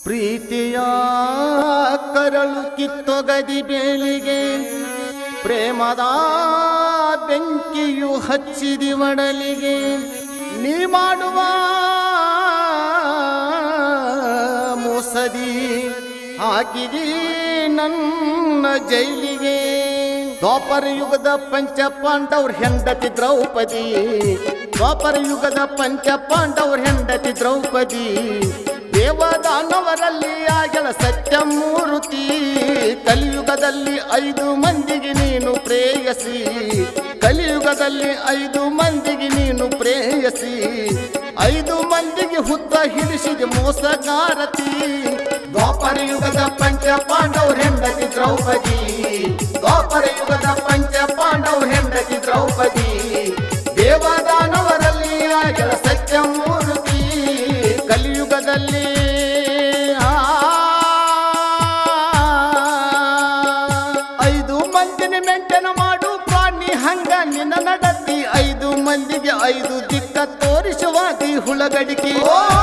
ಪ್ರೀತಿಯ ಕರಳು ಕಿತ್ತೊಗದಿ ಬೇಲಿಗೆ ಪ್ರೇಮದ ಬೆಂಕಿಯು ಹಚ್ಚಿದಿ ಒಡಲಿಗೆ ನೀ ಮಾಡುವ ಮೋಸದಿ ಹಾಕಿದಿ ನನ್ನ ಜೈಲಿಗೆ ದ್ವಾಪರ ಯುಗದ ಪಂಚ ಪಾಂಡವ್ರ ಹೆಂಡತಿ ದ್ರೌಪದಿ ದ್ವಾಪರ ಯುಗದ ಪಂಚ ಪಾಂಡವ್ರ ಹೆಂಡತಿ ದ್ರೌಪದಿ ದೇವದಾನವರಲ್ಲಿ ಆಗಲ ಸತ್ಯಮೂರ್ತಿ ಕಲಿಯುಗದಲ್ಲಿ ಐದು ಮಂದಿಗೆ ನೀನು ಪ್ರೇಯಸಿ ಕಲಿಯುಗದಲ್ಲಿ ಐದು ಮಂದಿಗೆ ನೀನು ಪ್ರೇಯಸಿ ಐದು ಮಂದಿಗೆ ಹುತ್ತ ಹಿಡಿಸಿದ ಮೋಸಗಾರತಿ ದ್ವಾಪರ ಯುಗದ ಪಂಚ ಪಾಂಡವ್ರ ಹೆಂಡತಿ ದ್ರೌಪದಿ ದ್ವಾಪರ ಯುಗದ ಪಂಚ ಪಾಂಡವ್ರ ಹೆಂಡತಿ ದ್ರೌಪದಿ ದೇವದಾನವರಲ್ಲಿ ಆಗಲ ಸತ್ಯಮೂರ್ತಿ ಕಲಿಯುಗದಲ್ಲಿ ಆ, ಐದು ಮಂದಿನ ಮೆಂಟನ ಮಾಡು ಪ್ರಾಣಿ ಹಂಗ ನಿನ್ನ ನಡತಿ ಐದು ಮಂದಿಗೆ ಐದು ದಿಕ್ಕ ತೋರಿಸುವಾದಿ ಹುಳಗಡಿಕೆ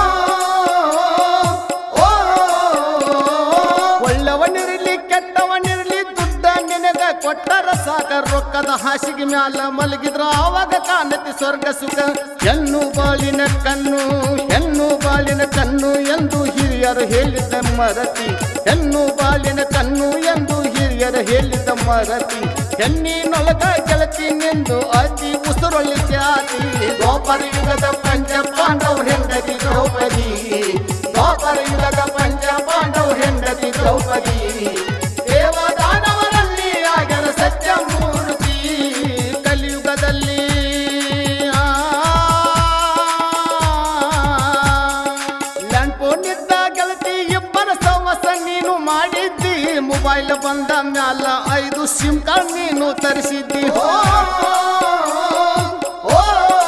ಒಳ್ಳವನಿರಲಿ ಕೆಟ್ಟವನಿರಲಿ ದುಡ್ಡ ನಿನಗ ಕೊಟ್ಟರ ಸಾಕ ರೊಕ್ಕದ ಹಾಸಿಗೆ ಮ್ಯಾಲ ಮಲಗಿದ್ರ ಆವಾಗ ಕಾಣತಿ ಸ್ವರ್ಗ ಸುಖ ಹೆಣ್ಣು ಬಾಳಿನ ಕಣ್ಣು ಹೆಣ್ಣು ಬಾಳಿನ ಕಣ್ಣು ಎಂದು ಹಿರಿಯರು ಹೇಳಿದ ಮರತಿ ಹೆಣ್ಣು ಬಾಳಿನ ಕಣ್ಣು ಎಂದು ಹಿರಿಯರು ಹೇಳಿದ ಮರತಿ ಹೆಣ್ಣಿನೊಳಗ ಗೆಳತಿನೆಂದು ಅತಿ ಉಸುರೊಳ್ಳಿ ಜಾತಿ ದ್ವಾಪರ ಯುಗದ ಪಂಚ ಪಾಂಡವ್ರ ಹೆಂಡತಿ ದ್ರೌಪದಿ ದ್ವಾಪರ ಯುಗದ ಪಂಚ ಪಾಂಡವ್ರ ಹೆಂಡತಿ ದ್ರೌಪದಿ ದೇವದಾನವರಲ್ಲಿ ಆಗರ ಸತ್ಯ ಮೂರ್ತಿ ಕಲಿಯುಗದಲ್ಲಿ ಆ, ಲ್ಯಾಂಡ್ ಫೋನ್ ಇದ್ದ ಗೆಳತಿ ಇಬ್ಬರ ಸವಸ ನೀನು ಮಾಡಿದ್ದಿ ಮೊಬೈಲ್ ಬಂದ ಮ್ಯಾಲ ಐದು ಸಿಮ್ ಕಾರ್ಡ್ ನೀನು ತರಿಸಿದ್ದಿ ಹೋ ಓ,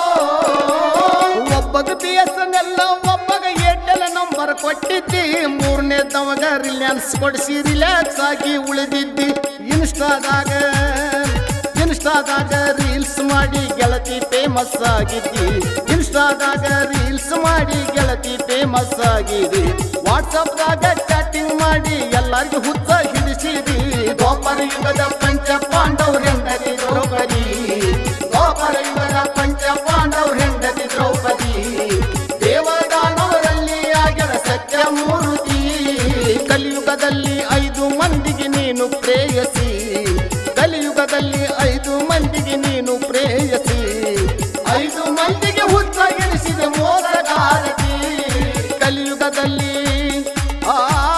ಒಬ್ಬಗ ಬಿ ಎಸ್ ಎನ್ ಎಲ್ ಒಬ್ಬಗ ಏರ್ಟೆಲ್ ನಂಬರ್ ಕೊಟ್ಟಿದ್ದಿ ಮೂರನೇದವಾಗ ರಿಲಯನ್ಸ್ ಕೊಡಿಸಿ ರಿಲ್ಯಾಕ್ಸ್ ಆಗಿ ಉಳಿದಿದ್ದಿ ಇನ್ಸ್ಟಾದಾಗ ಇನ್ಸ್ಟಾದಾಗ ರೀಲ್ಸ್ ಮಾಡಿ ಗೆಳತಿ ಫೇಮಸ್ ಆಗಿದ್ದಿ ಇನ್ಸ್ಟಾದಾಗ ರೀಲ್ಸ್ ಮಾಡಿ ಗೆಳತಿ ಫೇಮಸ್ ಆಗಿದಿ ವಾಟ್ಸಪ್ದಾಗ ಚಾಟಿಂಗ್ ಮಾಡಿ ಎಲ್ಲರಿಗೂ ಹುತ್ತ ಹಿಡಿಸಿದಿ ದ್ವಾಪರ ಯುಗದ ಪಂಚ ಪಾಂಡವ್ರ ಹೆಂಡತಿ ದ್ರೌಪದಿ ದ್ವಾಪರ ಯುಗದ ಪಂಚ ಪಾಂಡವ್ರ ಹೆಂಡತಿ ದ್ರೌಪದಿ ದೇವದಾನವರಲ್ಲಿ ಆಗ್ಯದ ಸತ್ಯ ಮೂರ್ತಿ ಕಲಿಯುಗದಲ್ಲಿ ಐದು ಮಂದಿಗೆ ನೀನು ಪ್ರೇಯಸಿ ಕಲಿಯುಗದಲ್ಲಿ ಐದು ಮಂದಿಗೆ ನೀನು ಪ್ರೇಯಸಿ ಐದು ಮಂದಿಗೆ ಹುತ್ತಗಿರಿಸಿದ ಮೋಸಗಾರತಿ ಕಲಿಯುಗದಲ್ಲಿ ಆ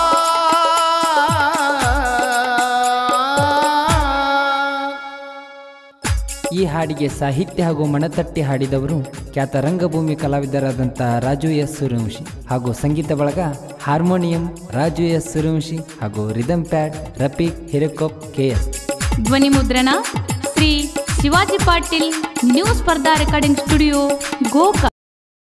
ಈ ಹಾಡಿಗೆ ಸಾಹಿತ್ಯ ಹಾಗೂ ಮಣತಟ್ಟಿ ಹಾಡಿದವರು ಖ್ಯಾತ ರಂಗಭೂಮಿ ಕಲಾವಿದರಾದಂತಹ ರಾಜು ಎಸ್ ಸೂರ್ಯವಂಶಿ ಹಾಗೂ ಸಂಗೀತ ಬಳಗ ಹಾರ್ಮೋನಿಯಂ ರಾಜು ಎಸ್ ಸೂರ್ಯವಂಶಿ ಹಾಗೂ rhythm pad Rafiq Hirekop K S ಧ್ವನಿ ಮುದ್ರಣ ಶ್ರೀ ಶಿವಾಜಿ ಪಾಟೀಲ್ ನ್ಯೂಸ್ ಸ್ಪರ್ಧಾ ರೆಕಾರ್ಡಿಂಗ್ ಸ್ಟುಡಿಯೋ ಗೋಕಾ